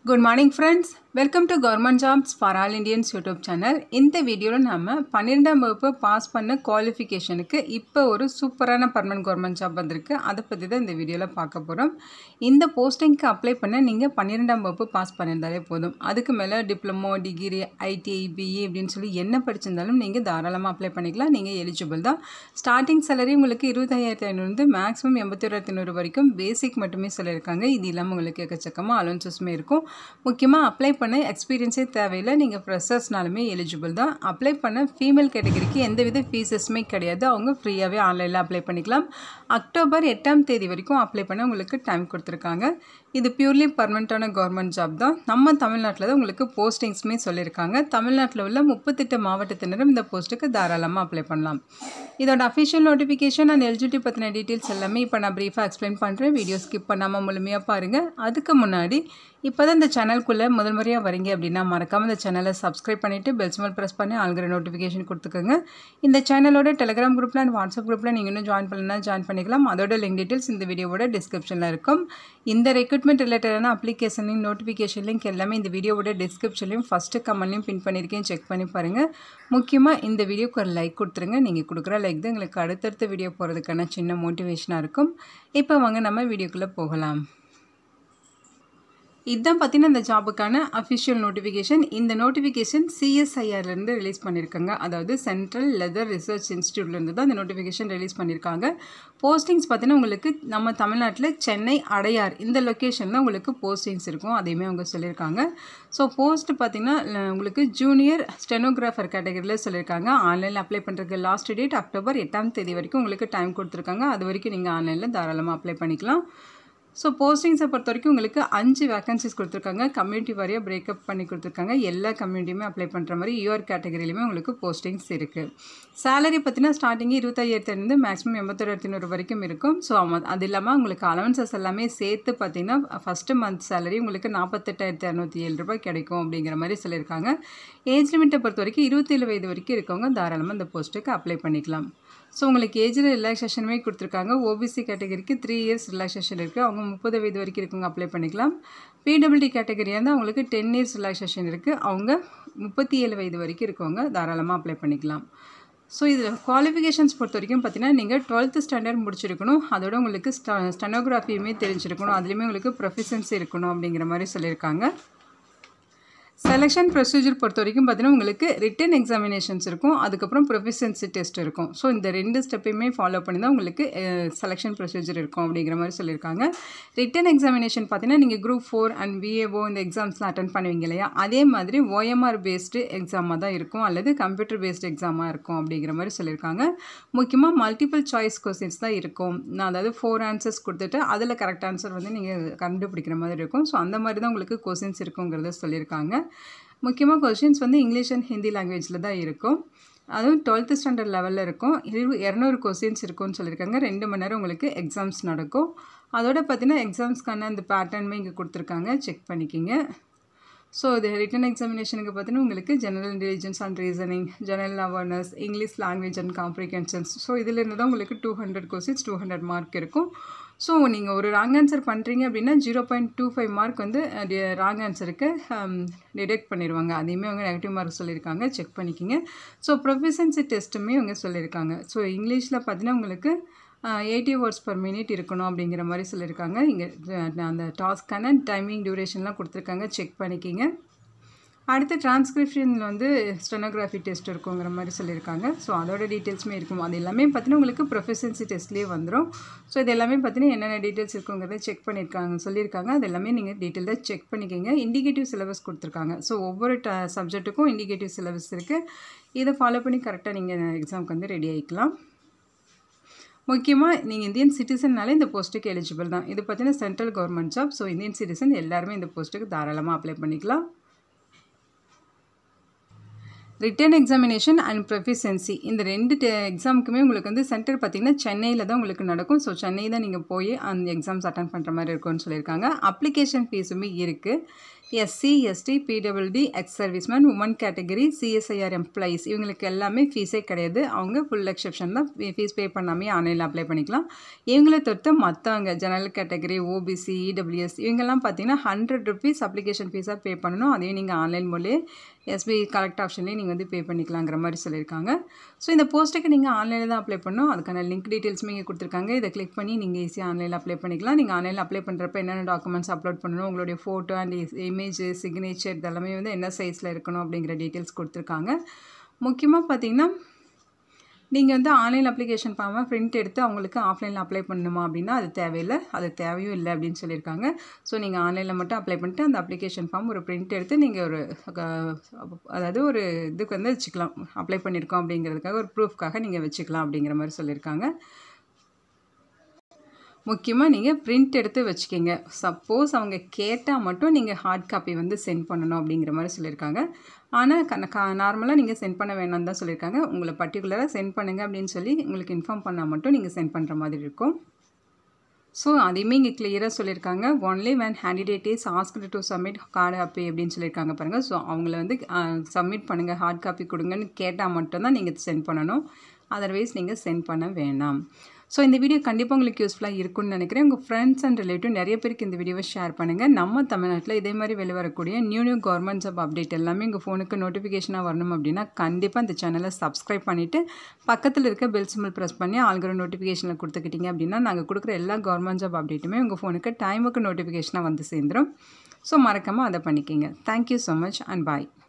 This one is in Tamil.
good morning friends welcome to government jobs for all Indians YouTube channel இந்த வீடியோவில் நம்ம பன்னிரெண்டாம் வகுப்பு பாஸ் பண்ண குவாலிஃபிகேஷனுக்கு இப்போ ஒரு சூப்பரான பர்மனன்ட் கவர்மெண்ட் ஜாப் வந்திருக்கு அதை பற்றி தான் இந்த வீடியோவில் பார்க்க போகிறோம் இந்த போஸ்டிங்க்கு அப்ளை பண்ண நீங்கள் பன்னிரெண்டாம் வகுப்பு பாஸ் பண்ணியிருந்தாலே போதும் அதுக்கு மேலே டிப்ளமோ டிகிரி ஐடிஐ பிஇ அப்படின்னு சொல்லி என்ன படிச்சிருந்தாலும் நீங்கள் தாராளமாக அப்ளை பண்ணிக்கலாம் நீங்கள் எலிஜிபிள் தான் ஸ்டார்டிங் சேலரி உங்களுக்கு இருபத்தாயிரத்தி ஐநூறு மேக்ஸிமம் எண்பத்தி ஓராயிரத்தி ஐநூறு வரைக்கும் பேசிக் மட்டுமே சொல்லியிருக்காங்க இது இல்லாமல் உங்களுக்கு எக்கச்சக்கமாக அலோன்சஸுமே இருக்கும் முக்கியமாக அப்ளை பண்ண எக்ஸ்பீரியன்ஸே தேவையில்லை நீங்கள் ஃப்ரெஷர்ஸ்னாலுமே எலிஜிபிள் தான் அப்ளை பண்ண ஃபீமேல் கேட்டகரிக்கு எந்தவித ஃபீஸஸுமே கிடையாது அவங்க ஃப்ரீயாகவே ஆன்லைனில் அப்ளை பண்ணிக்கலாம் அக்டோபர் எட்டாம் தேதி வரைக்கும் அப்ளை பண்ண உங்களுக்கு டைம் கொடுத்துருக்காங்க இது பியூர்லி பர்மனெண்ட்டான கவர்மெண்ட் ஜாப் தான் நம்ம தமிழ்நாட்டில் தான் உங்களுக்கு போஸ்டிங்ஸுமே சொல்லியிருக்காங்க தமிழ்நாட்டில் உள்ள முப்பத்தெட்டு மாவட்டத்தினரும் இந்த போஸ்ட்டுக்கு தாராளமாக அப்ளை பண்ணலாம் இதோட அஃபிஷியல் நோட்டிஃபிகேஷன் அண்ட் எலிஜிபிலிட்டி பற்றின டீட்டெயில்ஸ் எல்லாமே இப்போ நான் ப்ரீஃபாக எக்ஸ்பிளைன் பண்ணுறேன் வீடியோ ஸ்கிப் பண்ணாமல் முழுமையாக பாருங்கள் அதுக்கு முன்னாடி இப்போ தான் இந்த சேனல்குள்ளே முதல் முறையாக வரீங்க அப்படின்னா மறக்காமல் இந்த சேனலை சப்ஸ்கிரைப் பண்ணிவிட்டு பெல் சிமல் ப்ரெஸ் பண்ணி ஆளுங்கிற நோட்டிஃபிகேஷன் கொடுத்துக்கோங்க இந்த சேனலோட டெலிகிராம் குரூப்பில் அண்ட் வாட்ஸ்அப் குரூப்பில் நீங்கள் இன்னும் ஜாயின் பண்ணலாம் ஜாயின் பண்ணிக்கலாம் அதோட லிங்க் டீட்டெயில்ஸ் இந்த வீடியோவோட டிஸ்கிரிப்ஷனில் இருக்கும் இந்த ரெக்ரூட்மெண்ட் ரிலேட்டடான அப்ளிகேஷன் நோட்டிஃபிகேஷன் லிங்க் எல்லாமே இந்த வீடியோவோட டிஸ்கிரிப்ஷன்லையும் ஃபஸ்ட்டு கமெண்ட்லையும் பின் பண்ணியிருக்கேன் செக் பண்ணி பாருங்கள் முக்கியமாக இந்த வீடியோக்கு ஒரு லைக் கொடுத்துருங்க நீங்கள் கொடுக்குற லைக் தான் எங்களுக்கு அடுத்தடுத்த வீடியோ போகிறதுக்கான சின்ன மோட்டிவேஷனாக இருக்கும் இப்போ வாங்க நம்ம வீடியோக்குள்ளே போகலாம் இதுதான் பார்த்தீங்கன்னா இந்த ஜாபுக்கான அஃபிஷியல் நோட்டிஃபிகேஷன் இந்த நோட்டிஃபிகேஷன் சிஎஸ்ஐஆர்லேருந்து ரிலீஸ் பண்ணியிருக்காங்க அதாவது சென்ட்ரல் லெதர் ரிசர்ச் இன்ஸ்டியூட்லேருந்து தான் இந்த நோட்டிஃபிகேஷன் ரிலீஸ் பண்ணியிருக்காங்க போஸ்டிங்ஸ் பார்த்தீங்கன்னா உங்களுக்கு நம்ம தமிழ்நாட்டில் சென்னை அடையார் இந்த லொக்கேஷனில் உங்களுக்கு போஸ்டிங்ஸ் இருக்கும் அதையுமே அவங்க சொல்லியிருக்காங்க ஸோ போஸ்ட் பார்த்திங்கன்னா உங்களுக்கு ஜூனியர் ஸ்டெனோகிராஃபர் கேட்டகரியில் சொல்லியிருக்காங்க ஆன்லைனில் அப்ளை பண்ணுறதுக்கு லாஸ்ட் டேட் அக்டோபர் எட்டாம் தேதி வரைக்கும் உங்களுக்கு டைம் கொடுத்துருக்காங்க அது வரைக்கும் நீங்கள் ஆன்லைனில் தாராளமாக அப்ளை பண்ணிக்கலாம் ஸோ போஸ்டிங்ஸை பொறுத்த வரைக்கும் உங்களுக்கு அஞ்சு வேகன்சிஸ் கொடுத்துருக்காங்க கம்யூனிட்டி வாரியாக பிரேக்கப் பண்ணி கொடுத்துருக்காங்க எல்லா கம்யூனிட்டியுமே அப்ளை பண்ணுற மாதிரி யூஆர் கேட்டகரியிலுமே உங்களுக்கு போஸ்டிங்ஸ் இருக்குது சேலரி பார்த்தீங்கன்னா ஸ்டார்டிங்கே இருபத்தாயிரத்துலேருந்து மேக்ஸிமம் எண்பத்தொராயிரத்தி ஐநூறு வரைக்கும் இருக்கும் ஸோ அது இல்லாமல் உங்களுக்கு அலவன்சஸ் எல்லாமே சேர்த்து பார்த்தீங்கன்னா ஃபஸ்ட்டு மந்த் சேலரி உங்களுக்கு நாற்பத்தெட்டாயிரத்தி இரநூத்தி ஏழு ரூபாய் கிடைக்கும் அப்படிங்கிற மாதிரி சொல்லியிருக்காங்க ஏஜ் லிமிட்டை பொறுத்த வரைக்கும் இருபத்தேழு வயது வரைக்கும் இருக்கவங்க தாராளமாக இந்த போஸ்ட்டுக்கு அப்ளை பண்ணிக்கலாம் ஸோ உங்களுக்கு ஏஜில் ரிலாக்ஸேஷனுமே கொடுத்துருக்காங்க ஓபிசி கேட்டகரிக்கு த்ரீ இயர்ஸ் ரிலாக்ஸேஷன் இருக்குது அவங்க முப்பது வயது வரைக்கும் இருக்கவங்க அப்ளை பண்ணிக்கலாம் பிடபிள்டி கேட்டகரியாக இருந்தால் அவங்களுக்கு டென் இயர்ஸ் ரிலாக்ஸேஷன் இருக்குது அவங்க முப்பத்தி ஏழு வயது வரைக்கும் இருக்கவங்க தாராளமாக அப்ளை பண்ணிக்கலாம் ஸோ இதில் குவாலிஃபிகேஷன்ஸ் பொறுத்த வரைக்கும் பார்த்தீங்கன்னா நீங்கள் டுவெல்த்து ஸ்டாண்டர்ட் முடிச்சிருக்கணும் அதோட உங்களுக்கு ஸ்ட ஸ்டெனோகிராஃபியுமே தெரிஞ்சிருக்கணும் அதுலேயுமே உங்களுக்கு ப்ரொஃபிஷன்சி இருக்கணும் அப்படிங்கிற மாதிரி சொல்லியிருக்காங்க செலெக்ஷன் ப்ரொசீஜர் பொறுத்த வரைக்கும் பார்த்தீங்கன்னா உங்களுக்கு ரிட்டன் எக்ஸாமினேஷன்ஸ் இருக்கும் அதுக்கப்புறம் ப்ரொஃபிஷன்சி டெஸ்ட் இருக்கும் ஸோ இந்த ரெண்டு ஸ்டெப்பையுமே ஃபாலோ பண்ணி தான் உங்களுக்கு செலெக்ஷன் ப்ரொசீஜர் இருக்கும் அப்படிங்கிற மாதிரி சொல்லியிருக்காங்க ரிட்டன் எக்ஸாமினேஷன் பார்த்தீங்கன்னா நீங்கள் குரூப் ஃபோர் அண்ட் பிஏஓ இந்த எக்ஸாம்ஸ்லாம் அட்டன் பண்ணுவீங்க இல்லையா அதே மாதிரி ஓஎம்ஆர் பேஸ்டு எக்ஸாமாக தான் இருக்கும் அல்லது கம்ப்யூட்டர் பேஸ்டு எக்ஸாமாக இருக்கும் அப்படிங்கிற மாதிரி சொல்லியிருக்காங்க முக்கியமாக மல்டிபிள் சாய்ஸ் கொஸ்டின்ஸ் தான் இருக்கும் நான் அதாவது ஃபோர் ஆன்சர்ஸ் கொடுத்துட்டு அதில் கரெக்ட் ஆன்சர் வந்து நீங்கள் கண்டுபிடிக்கிற மாதிரி இருக்கும் ஸோ அந்த மாதிரி தான் உங்களுக்கு கொஸ்டின்ஸ் இருக்குங்கிறத சொல்லியிருக்காங்க முக்கியமாக கொஷின்ஸ் வந்து இங்கிலீஷ் அண்ட் ஹிந்தி லாங்குவேஜில் தான் இருக்கும் அதுவும் டுவெல்த்து ஸ்டாண்டர்ட் லெவலில் இருக்கும் இரு இரநூறு கொஸ்டின்ஸ் இருக்கும்னு சொல்லியிருக்காங்க ரெண்டு மணி நேரம் உங்களுக்கு எக்ஸாம்ஸ் நடக்கும் அதோட பார்த்தீங்கன்னா எக்ஸாம்ஸ்க்கான அந்த பேட்டர்னுமே இங்கே கொடுத்துருக்காங்க செக் பண்ணிக்கிங்க ஸோ இது ரிட்டன் எக்ஸாமினேஷனுக்கு பார்த்தீங்கன்னா உங்களுக்கு general intelligence and reasoning general awareness English language and comprehensions so இதிலேருந்து தான் உங்களுக்கு two hundred questions two hundred mark இருக்கும் ஸோ நீங்கள் ஒரு ராங் ஆன்சர் பண்ணுறீங்க அப்படின்னா zero point two five mark வந்து ராங் ஆன்சருக்கு டிடெக்ட் பண்ணிடுவாங்க அதையுமே அவங்க நெகட்டிவ் மார்க் சொல்லியிருக்காங்க செக் பண்ணிக்கிங்க ஸோ ப்ரொஃபிஷன்சி டெஸ்ட்டுமே அவங்க சொல்லியிருக்காங்க ஸோ இங்கிலீஷில் பார்த்தீங்கன்னா உங்களுக்கு எயிட்டி வேர்ட்ஸ் பர் மினிட் இருக்கணும் அப்படிங்கிற மாதிரி சொல்லியிருக்காங்க இங்கே அந்த டாஸ்க்கான டைமிங் டியூரேஷன்லாம் கொடுத்துருக்காங்க செக் பண்ணிக்கிங்க அடுத்து டிரான்ஸ்கிரிப்ஷனில் வந்து ஸ்டெனோகிராஃபி டெஸ்ட் இருக்குங்கிற மாதிரி சொல்லியிருக்காங்க ஸோ அதோட டீட்டெயில்ஸுமே இருக்கும் அது எல்லாமே பார்த்தீங்கன்னா உங்களுக்கு ப்ரொஃபஷன்சி டெஸ்ட்லேயே வந்துடும் ஸோ இது எல்லாமே பார்த்தீங்கன்னா என்னென்ன டீட்டெயில்ஸ் இருக்குங்கிறத செக் பண்ணியிருக்காங்க சொல்லியிருக்காங்க அது எல்லாமே நீங்கள் டீட்டெயிலாக செக் பண்ணிக்கோங்க இண்டிகேட்டிவ் சிலபஸ் கொடுத்துருக்காங்க ஸோ ஒவ்வொரு ட சப்ஜெக்ட்டுக்கும் இண்டிகேட்டிவ் சிலபஸ் இருக்குது இதை ஃபாலோ பண்ணி கரெக்டாக நீங்கள் எக்ஸாமுக்கு வந்து ரெடி ஆகிக்கலாம் முக்கியமாக நீங்கள் இந்தியன் சிட்டிசன்னாலே இந்த போஸ்ட்டுக்கு எலிஜிபிள் தான் இது பார்த்தீங்கன்னா central government job so Indian citizen எல்லாருமே இந்த போஸ்ட்டுக்கு தாராளமாக அப்ளை பண்ணிக்கலாம் ரிட்டன் எக்ஸாமினேஷன் அண்ட் ப்ரொஃபிஷியன்சி இந்த ரெண்டு எக்ஸாமுக்குமே உங்களுக்கு வந்து சென்டர் பார்த்திங்கன்னா சென்னையில் தான் உங்களுக்கு நடக்கும் ஸோ சென்னை தான் நீங்கள் போய் அந்த எக்ஸாம்ஸ் அட்டன் பண்ணுற மாதிரி இருக்கும்னு சொல்லியிருக்காங்க அப்ளிகேஷன் ஃபீஸுமே இருக்குது SC ST PWD ex serviceman woman category CSIR employees இவங்களுக்கு எல்லாமே ஃபீஸே கிடையாது அவங்க ஃபுல் எக்ஸெப்ஷன் தான் ஃபீஸ் பே பண்ணாமே ஆன்லைனில் அப்ளை பண்ணிக்கலாம் இவங்களை தவிர்த்து மற்றவங்க ஜெனரல் கேட்டகரி ஓபிசி இடபிள்யூஎஸ் இவங்கெல்லாம் பார்த்தீங்கன்னா ஹண்ட்ரட் ருபீஸ் அப்ளிகேஷன் ஃபீஸாக பே பண்ணணும் அதையும் நீங்கள் ஆன்லைன் மூலே எஸ்பி கலெக்ட் ஆப்ஷன்லேயே நீங்கள் வந்து பே பண்ணிக்கலாங்கிற மாதிரி சொல்லியிருக்காங்க ஸோ இந்த போஸ்ட்டுக்கு நீங்கள் ஆன்லைனில் தான் அப்ளை பண்ணணும் அதுக்கான லிங்க் டீட்டெயில்ஸுமே இங்கே கொடுத்துருக்காங்க இதை கிளிக் பண்ணி நீங்கள் ஈஸியாக ஆன்லைனில் அப்ளை பண்ணிக்கலாம் நீங்கள் ஆன்லைனில் அப்ளை பண்ணுறப்ப என்னென்ன டாக்குமெண்ட்ஸ் அப்லோட் பண்ணணும் உங்களுடைய ஃபோட்டோ அண்ட் இமேஜ் சிக்னேச்சர் இதெல்லாமே வந்து என்ன சைஸில் இருக்கணும் அப்படிங்கிற டீட்டெயில்ஸ் கொடுத்துருக்காங்க முக்கியமாக பார்த்தீங்கன்னா நீங்கள் வந்து ஆன்லைன் அப்ளிகேஷன் ஃபார்மை பிரிண்ட் எடுத்து அவங்களுக்கு ஆஃப்லைனில் அப்ளை பண்ணணுமா அப்படின்னா அது தேவையில்லை அது தேவையும் இல்லை அப்படின்னு சொல்லியிருக்காங்க ஸோ நீங்கள் ஆன்லைனில் மட்டும் அப்ளை பண்ணிட்டு அந்த அப்ளிகேஷன் ஃபார்ம் ஒரு பிரிண்ட் எடுத்து நீங்கள் ஒரு அதாவது ஒரு இதுக்கு வந்து வச்சுக்கலாம் அப்ளை பண்ணியிருக்கோம் அப்படிங்கிறதுக்காக ஒரு ப்ரூஃப்காக நீங்கள் வச்சுக்கலாம் அப்படிங்கிற மாதிரி சொல்லியிருக்காங்க முக்கியமாக நீங்கள் பிரிண்ட் எடுத்து வச்சுக்கிங்க சப்போஸ் அவங்க கேட்டால் மட்டும் நீங்கள் ஹார்ட் காப்பி வந்து சென்ட் பண்ணணும் அப்படிங்கிற மாதிரி சொல்லியிருக்காங்க ஆனால் கண கா நார்மலாக நீங்கள் சென்ட் பண்ண வேணாம்னு தான் சொல்லியிருக்காங்க உங்களை பர்டிகுலராக சென்ட் பண்ணுங்கள் அப்படின்னு சொல்லி உங்களுக்கு இன்ஃபார்ம் பண்ணால் மட்டும் நீங்கள் சென்ட் பண்ணுற மாதிரி இருக்கும் ஸோ அதையுமே இங்கே கிளியராக சொல்லியிருக்காங்க only when candidate is asked to submit card copy அப்படின்னு சொல்லியிருக்காங்க பாருங்கள் ஸோ அவங்கள வந்து சப்மிட் பண்ணுங்கள் ஹார்ட் காப்பி கொடுங்கன்னு கேட்டால் மட்டும்தான் நீங்கள் சென்ட் பண்ணணும் அதர்வைஸ் நீங்கள் சென்ட் பண்ண வேணாம் ஸோ இந்த வீடியோ கண்டிப்பாக உங்களுக்கு யூஸ்ஃபுல்லாக இருக்கும்னு நினைக்கிறேன் உங்கள் ஃப்ரெண்ட்ஸ் அண்ட் ரிலேட்டிவ் நிறைய பேருக்கு இந்த வீடியோவை ஷேர் பண்ணுங்கள் நம்ம தமிழ்நாட்டில் இதே மாதிரி வெளிவரக்கூடிய new new government job update எல்லாமே உங்கள் ஃபோனுக்கு நோட்டிஃபிகேஷனாக வரணும் அப்படின்னா கண்டிப்பாக இந்த சேனலை சப்ஸ்கிரைப் பண்ணிவிட்டு பக்கத்தில் இருக்க பெல் சிம்பிள் ப்ரெஸ் பண்ணி ஆல்கிற நோட்டிஃபிகேஷனில் கொடுத்துக்கிட்டிங்க அப்படின்னா நாங்கள் கொடுக்குற எல்லா கவர்மெண்ட் ஜாப் அப்டேட்டுமே உங்கள் ஃபோனுக்கு டைமுக்கு நோட்டிஃபிகேஷனாக வந்து சேர்ந்துடும் ஸோ மறக்காமல் அதை பண்ணிக்கிங்க thank you so much and bye